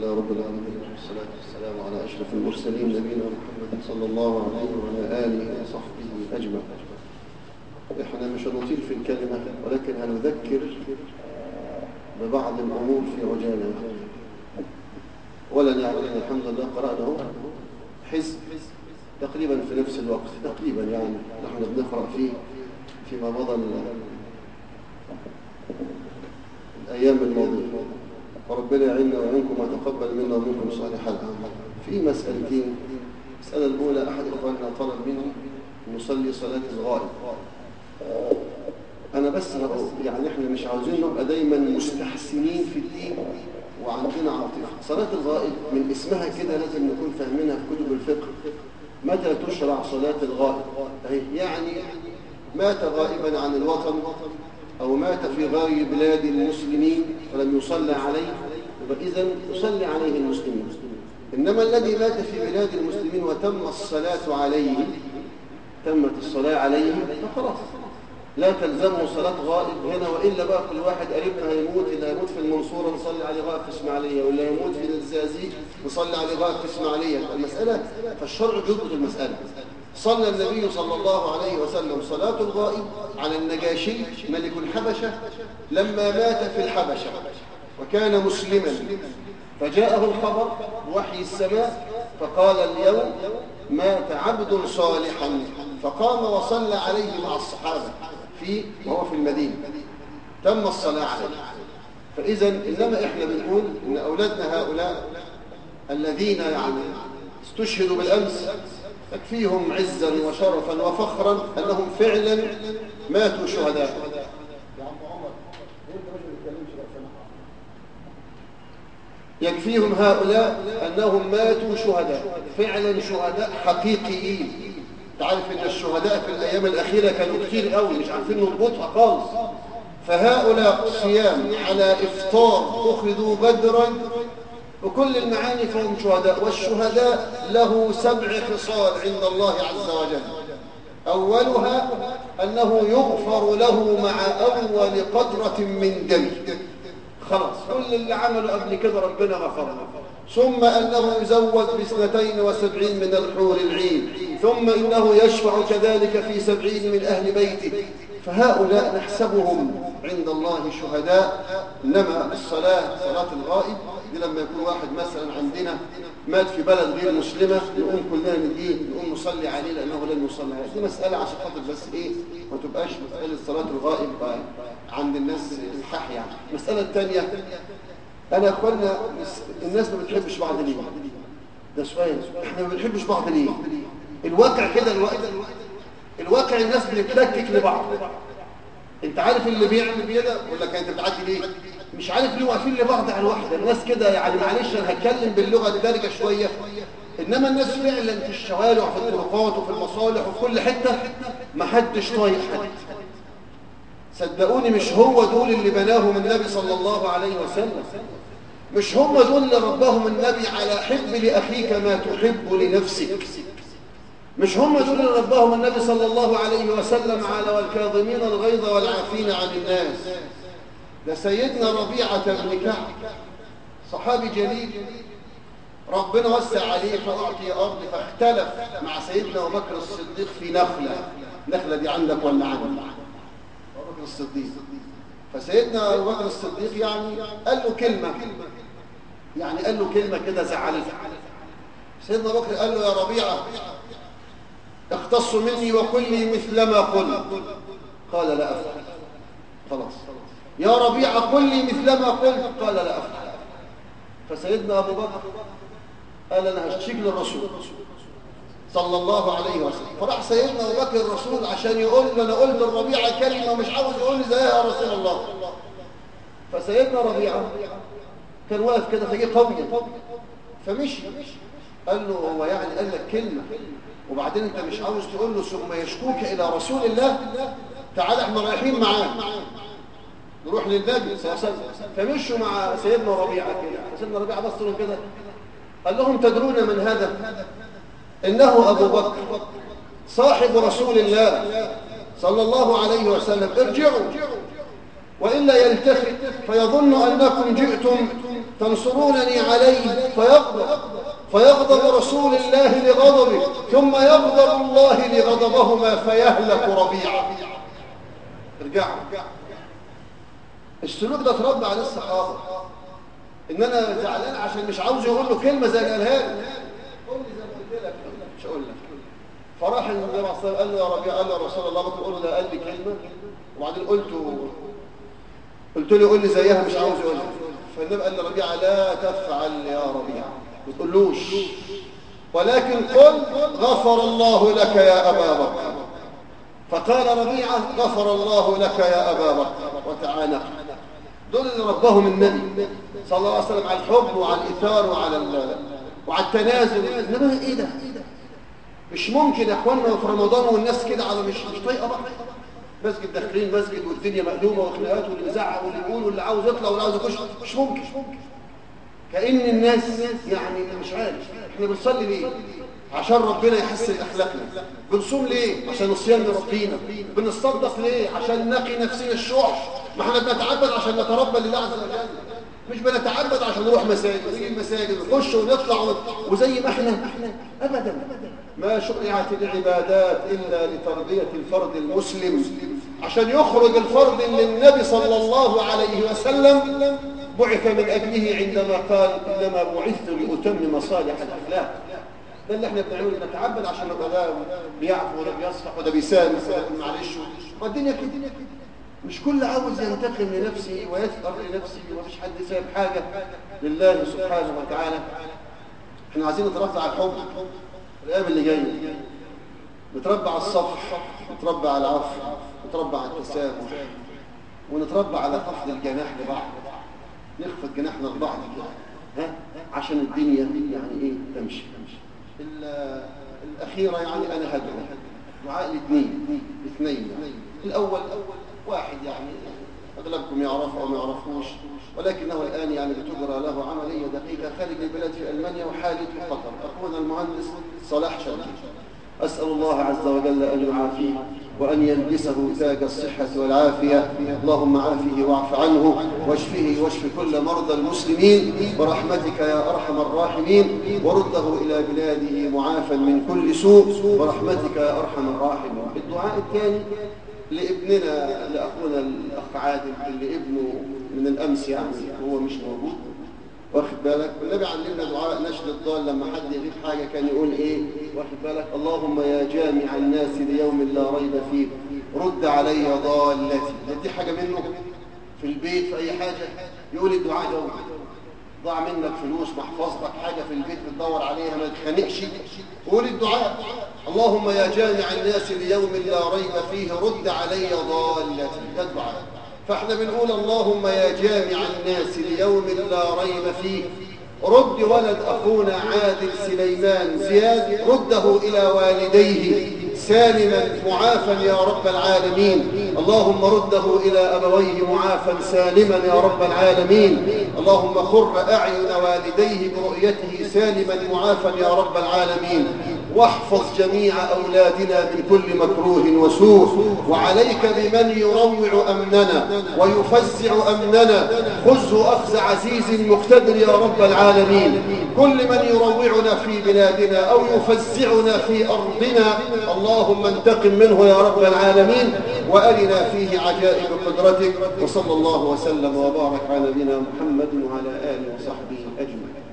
لله رب العالمين والصلاة والسلام على أشرف المرسلين نبينا محمد صلى الله عليه وعلى آله وصحبه أجمعين احنا مش هنطيل في الكلمة ولكن هنذكر ببعض الأمور في عجالة أولا يعني الحمد لله قرأناه حزب تقريبا في نفس الوقت تقريبا يعني نحن بنقرأ فيه فيما مضى الأيام الماضية وربنا يعيننا ويعينكم ويتقبل منا ومنكم صالح الأعمال في مسألتين المسألة الأولى أحد إخواننا طلب مني نصلي صلاة الغائب أنا بس يعني إحنا مش عاوزين نبقى دايما مستحسنين في الدين وعندنا عاطفة صلاة الغائب من اسمها كده لازم نكون فاهمينها في كتب الفقه متى تشرع صلاة الغائب يعني مات غائبا عن الوطن أو مات في غير بلاد المسلمين ولم يصلى عليه فإذا يصلي عليه المسلمين إنما الذي مات في بلاد المسلمين وتم الصلاة عليه تمت الصلاة عليه فخلاص لا تلزمه صلاة غائب هنا وإلا بقى كل واحد قريبنا هيموت اللي هيموت في المنصورة نصلي عليه غائب في إسماعيلية واللي هيموت في الزقازيق نصلي عليه غائب في إسماعيلية المسألة فالشرع يضبط المسألة صلى النبي صلى الله عليه وسلم صلاة الغائب على النجاشي ملك الحبشة لما مات في الحبشة وكان مسلما فجاءه الخبر بوحي السماء فقال اليوم مات عبد صالحا فقام وصلى عليه مع الصحابة في وهو في المدينة تم الصلاة عليه فإذا إنما إحنا بنقول إن أولادنا هؤلاء الذين يعني استشهدوا بالأمس يكفيهم عزا وشرفا وفخرا أنهم فعلا ماتوا شهداء يكفيهم هؤلاء أنهم ماتوا شهداء فعلا شهداء حقيقيين تعرف أن الشهداء في الأيام الأخيرة كانوا كتير قوي مش عارفين نضبطها خالص فهؤلاء صيام على إفطار أخذوا بدرا وكل المعاني فهم شهداء والشهداء له سبع خصال عند الله عز وجل أولها أنه يغفر له مع أول قطرة من دم خلاص كل اللي عمله قبل كده ربنا غفر له ثم أنه يزود باثنتين وسبعين من الحور العين ثم إنه يشفع كذلك في سبعين من أهل بيته فهؤلاء نحسبهم عند الله شهداء إنما الصلاة صلاة الغائب دي لما يكون واحد مثلا عندنا مات في بلد غير مسلمة نقوم كلنا نديه نقوم نصلي عليه لأنه لن يصلي عليه دي مسألة عشان خاطر بس إيه ما تبقاش مسألة صلاة الغائب عند الناس الحح يعني المسألة الثانية أنا أخوانا الناس ما بتحبش بعض ليه ده سؤال احنا ما بنحبش بعض ليه الواقع كده الواقع الواقع الناس بتتلكك لبعض انت عارف اللي بيعمل كده يقول لك انت بتعدي ليه مش عارف ليه واقفين لبعض على الواحده الناس كده يعني معلش انا هتكلم باللغه الدارجه شويه انما الناس فعلا في الشوارع وفي الطرقات وفي المصالح وفي كل حته ما حدش طايق حد صدقوني مش هو دول اللي بناهم النبي صلى الله عليه وسلم مش هم دول اللي رباهم النبي على حب لاخيك ما تحب لنفسك مش هم دول اللي رباهم النبي صلى الله عليه وسلم على والكاظمين الغيظ والعافين عن الناس ده سيدنا ربيعة بن كعب صحابي جليل ربنا وسع عليه فأعطي أرض فاختلف مع سيدنا أبو بكر الصديق في نخلة نخلة دي عندك ولا عندك أبو بكر الصديق فسيدنا أبو بكر الصديق يعني قال له كلمة يعني قال له كلمة كده زعلت سيدنا أبو بكر قال له يا ربيعة اختص مني وقل لي مثل ما قل قال لا أفعل خلاص يا ربيع قل لي مثل ما قلت قال لا أفعل فسيدنا أبو بكر قال أنا هشتكي للرسول صلى الله عليه وسلم فراح سيدنا أبو بكر الرسول عشان يقول له أنا قلت الربيع كلمة مش عاوز يقول لي زيها يا رسول الله فسيدنا ربيعة كان واقف كده فجيه قوية فمشي قال له هو يعني قال لك كلمة وبعدين انت مش عاوز تقول له ثم يشكوك الى رسول الله تعال احنا رايحين معاه نروح للنبي صلى الله عليه وسلم فمشوا مع سيدنا ربيعه كده سيدنا ربيعه بص لهم كده قال لهم تدرون من هذا انه ابو بكر صاحب رسول الله صلى الله عليه وسلم ارجعوا وإلا يلتفت فيظن أنكم جئتم تنصرونني عليه فيغضب فيغضب رسول الله لغضبه ثم يغضب الله لغضبهما فيهلك ربيعا ارجعوا السلوك ده اتربى على الصحابه ان انا زعلان عشان مش عاوز يقول له كلمه زي اللي قالها لي قول لي زي ما قلت لك مش هقول لك فراح النبي عليه الصلاه قال له يا ربيع قال له يا رسول الله بتقول له ده قال لي كلمه وبعدين قلت قلت له قول لي زيها مش عاوز يقولها فالنبي قال لربيعه لا تفعل يا ربيعه ما تقولوش ولكن قل غفر الله لك يا ابا بكر فقال ربيعه غفر الله لك يا ابا بكر وتعانق دول اللي ربهم النبي صلى الله عليه وسلم على الحب وعلى الايثار وعلى ال... وعلى التنازل انما ايه ده مش ممكن يا اخوانا في رمضان والناس كده على مش مش طايقه بعض مسجد داخلين مسجد والدنيا مقلوبه وخناقات واللي بيزعق واللي بيقول واللي عاوز يطلع واللي عاوز يخش مش ممكن مش ممكن كأن الناس يعني مش عارف احنا بنصلي ليه عشان ربنا يحسن اخلاقنا بنصوم ليه عشان الصيام لربنا بنتصدق ليه عشان نقي نفسنا الشح ما احنا بنتعبد عشان نتربى لله عز وجل مش بنتعبد عشان نروح مساجد ونيجي المساجد ونخش ونطلع وزي ما احنا ابدا ما شرعت العبادات الا لتربيه الفرد المسلم عشان يخرج الفرد اللي النبي صلى الله عليه وسلم بعث من اجله عندما قال انما بعثت لاتمم مصالح الاخلاق ده اللي احنا بنعمله نتعبد عشان نبقى ده بيعفو وده بيصفح وده بيسامح معلش والدنيا كده مش كل عاوز ينتقم لنفسه ويثأر لنفسه ومفيش حد سايب حاجة لله سبحانه وتعالى احنا عايزين نتربى على الحب الايام اللي جايه نتربى على الصفح نتربى على العفو نتربى على التسامح ونتربى على خفض الجناح لبعض نخفض جناحنا لبعض كده ها عشان الدنيا يعني ايه تمشي الاخيره يعني انا هدعو دعاء الاثنين الاثنين يعني. الاول واحد يعني اغلبكم يعرف او ما يعرفوش ولكنه الان يعني بتجرى له عمليه دقيقه خارج البلاد في المانيا وحاله في قطر اخونا المهندس صلاح شرقي اسال الله عز وجل ان يعافيه وأن يلبسه تاج الصحة والعافية اللهم عافه واعف عنه واشفه واشف كل مرضى المسلمين برحمتك يا أرحم الراحمين ورده إلى بلاده معافا من كل سوء برحمتك يا أرحم الراحمين الدعاء الثاني لابننا لأخونا الأخ عادل اللي ابنه من الأمس يعني هو مش موجود واخد بالك والنبي علمنا دعاء نشد الضال لما حد يغيب حاجة كان يقول ايه واخد بالك اللهم يا جامع الناس ليوم لا ريب فيه رد علي ضالتي دي حاجة منه في البيت في اي حاجة يقول الدعاء ده ضاع منك فلوس محفظتك حاجة في البيت بتدور عليها ما تخانقش قول الدعاء اللهم يا جامع الناس ليوم لا ريب فيه رد علي ضالتي ده الدعاء فاحنا بنقول اللهم يا جامع الناس ليوم لا ريب فيه رد ولد أخونا عادل سليمان زياد رده إلى والديه سالما معافا يا رب العالمين اللهم رده إلى أبويه معافا سالما يا رب العالمين اللهم خر أعين والديه برؤيته سالما معافا يا رب العالمين واحفظ جميع أولادنا من كل مكروه وسوء وعليك بمن يروع أمننا ويفزع أمننا خذه أخذ عزيز مقتدر يا رب العالمين كل من يروعنا في بلادنا أو يفزعنا في أرضنا اللهم انتقم منه يا رب العالمين وأرنا فيه عجائب قدرتك وصلى الله وسلم وبارك على نبينا محمد وعلى آله وصحبه أجمعين